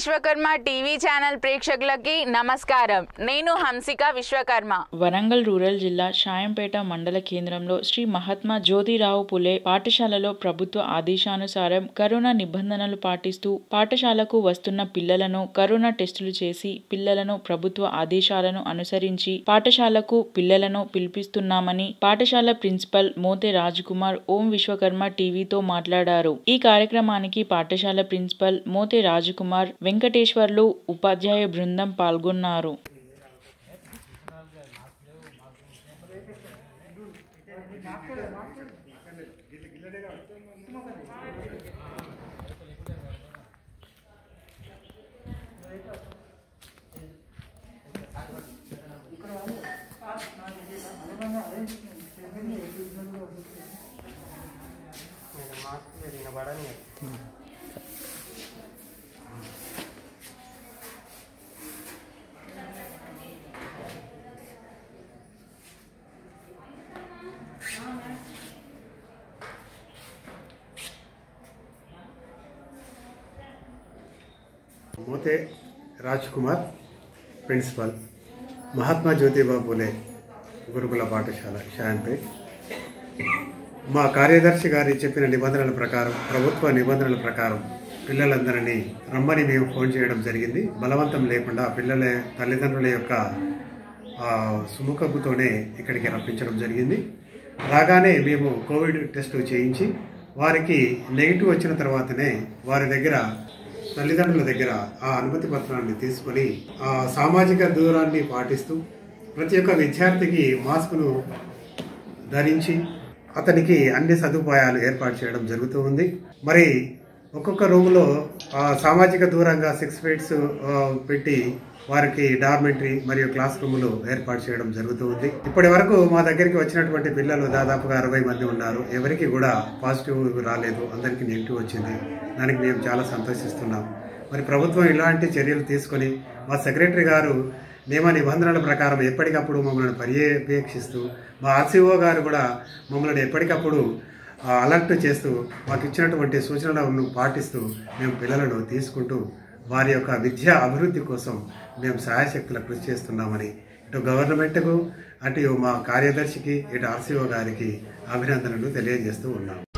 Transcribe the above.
Vishwakarma TV channel ప్రేక్షకులకి నమస్కారం నేను హంసిక విశ్వకర్మ వరంగల్ రూరల్ జిల్లా షాయంపేట మండల కేంద్రంలో శ్రీ మహాత్మా జ్యోతిరావు పులే పాఠశాలలో ప్రభుత్వ ఆదేశానుసారం కరోనా నిబంధనలు పాటిస్తూ పాఠశాలకు వస్తున్న పిల్లలను కరోనా టెస్టులు చేసి పిల్లలను ప్రభుత్వ ఆదేశాలను అనుసరించి పాఠశాలకు పిల్లలను పిలిపిస్తున్నామని పాఠశాల ప్రిన్సిపల్ మోతే రాజ్కుమార్ ఓం విశ్వకర్మ టీవీతో మాట్లాడారు ఈ కార్యక్రమానికి పాఠశాల ప్రిన్సిపల్ మోతే రాజకుమార్ వెంకటేశ్వర్లు ఉపాధ్యాయ బృందం పాల్గొన్నారు మోతే రాజ్ కుమార్ ప్రిన్సిపల్ మహాత్మా జ్యోతిబా పూలే గురుకుల పాఠశాల షాన్పేట్ మా కార్యదర్శి గారి చెప్పిన నిబంధనల ప్రకారం ప్రభుత్వ నిబంధనల ప్రకారం పిల్లలందరినీ రమ్మని మేము ఫోన్ చేయడం జరిగింది బలవంతం లేకుండా పిల్లల తల్లిదండ్రుల యొక్క ఆ, సుముఖపుతోనే ఇక్కడికి రప్పించడం జరిగింది రాగానే మేము కోవిడ్ టెస్ట్ చేయించి వారికి నెగిటివ్ వచ్చిన తర్వాతనే వారి దగ్గర తల్లిదండ్రుల దగ్గర ఆ అనుమతి పత్రాన్ని తీసుకొని ఆ సామాజిక దూరాన్ని పాటిస్తూ ప్రతి ఒక్క విద్యార్థికి మాస్కును ధరించి అతనికి అన్ని సదుపాయాలు ఏర్పాటు చేయడం జరుగుతూ ఉంది మరి ఒక్కొక్క రూమ్లో ఆ, సామాజిక దూరంగా సిక్స్ ఫీట్స్ పెట్టి వారికి డార్మెంటరీ మరియు క్లాస్ రూములు ఏర్పాటు చేయడం జరుగుతూ ఉంది ఇప్పటి వరకు మా దగ్గరికి వచ్చినటువంటి పిల్లలు దాదాపుగా అరవై మంది ఉన్నారు ఎవరికి కూడా పాజిటివ్ రాలేదు అందరికీ నెగిటివ్ వచ్చింది దానికి మేము చాలా సంతోషిస్తున్నాం మరి ప్రభుత్వం ఇలాంటి చర్యలు తీసుకొని మా సెక్రటరీ గారు నియమ నిబంధనల ప్రకారం ఎప్పటికప్పుడు మమ్మల్ని పర్యవేక్షిస్తూ మా ఆర్సీఓ గారు కూడా మమ్మల్ని ఎప్పటికప్పుడు ఆ, అలర్ట్ చేస్తూ మాకు ఇచ్చినటువంటి సూచనలను పాటిస్తూ మేము పిల్లలను తీసుకుంటూ వారి యొక్క విద్యా అభివృద్ధి కోసం మేము సహాయశక్తుల కృషి చేస్తున్నామని ఇటు గవర్నమెంట్కు అటు మా కార్యదర్శికి ఇటు ఆర్సీఓ గారికి అభినందనలు తెలియజేస్తూ ఉన్నాం